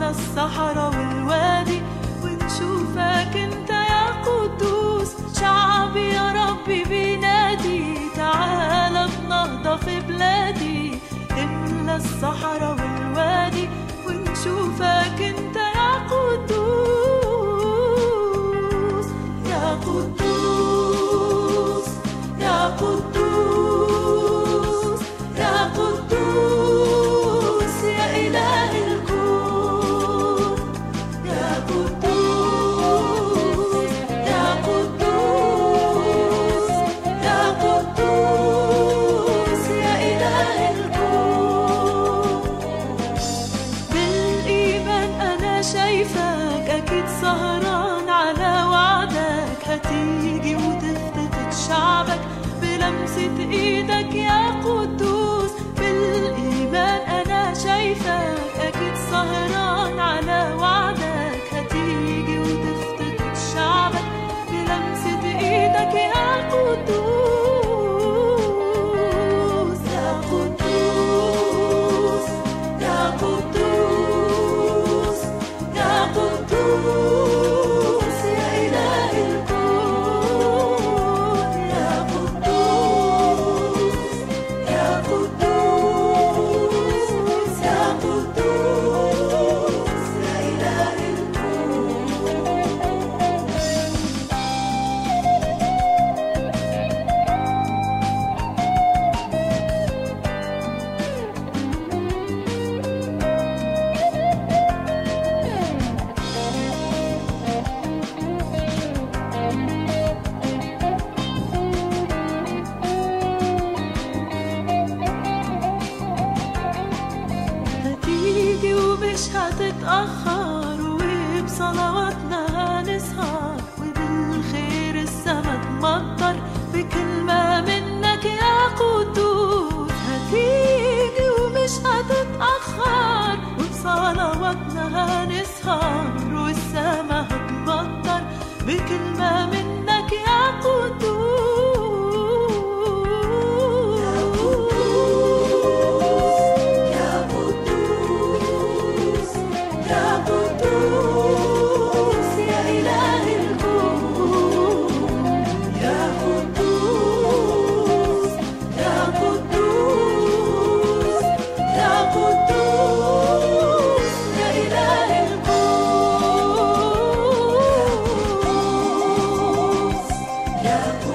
نملى الصحراء والوادي ونشوفك انت يا قدوس شعبي يا ربي بينادي تعالى بنهضة في بلادي نملى الصحراء والوادي ونشوفك انت يا قدوس يا قدوس يا قدوس يا قدوس يا إله الكون يا قدوس يا قدوس يا قدوس يا إله الكون بالإيمان أنا شايفك أكيد سهران على وعدك هتيجي وتفتت شعبك بلمسة إيدك يا قدوس بالإيمان أنا شايفك أكيد سهران على وعدك هتيجي وتفتت شعبك بلمسة إيدك يا قدوس يا قدوس يا قدوس يا قدوس يا إله الكون يا قدوس يا قدوس يا قدوس يا إله الكون هتيجي ومش هتتأخر وبصلواتنا هنسهر وبالخير السما تمطر بكلمة منك يا قدوس هتيجي ومش هتتأخر وبصلواتنا هنسهر والسما هتمطر بكلمة منك يا قدوس يا قدوس يا قدوس يا إله الكون يا قدوس يا قدوس يا قدوس يا إله الكون يا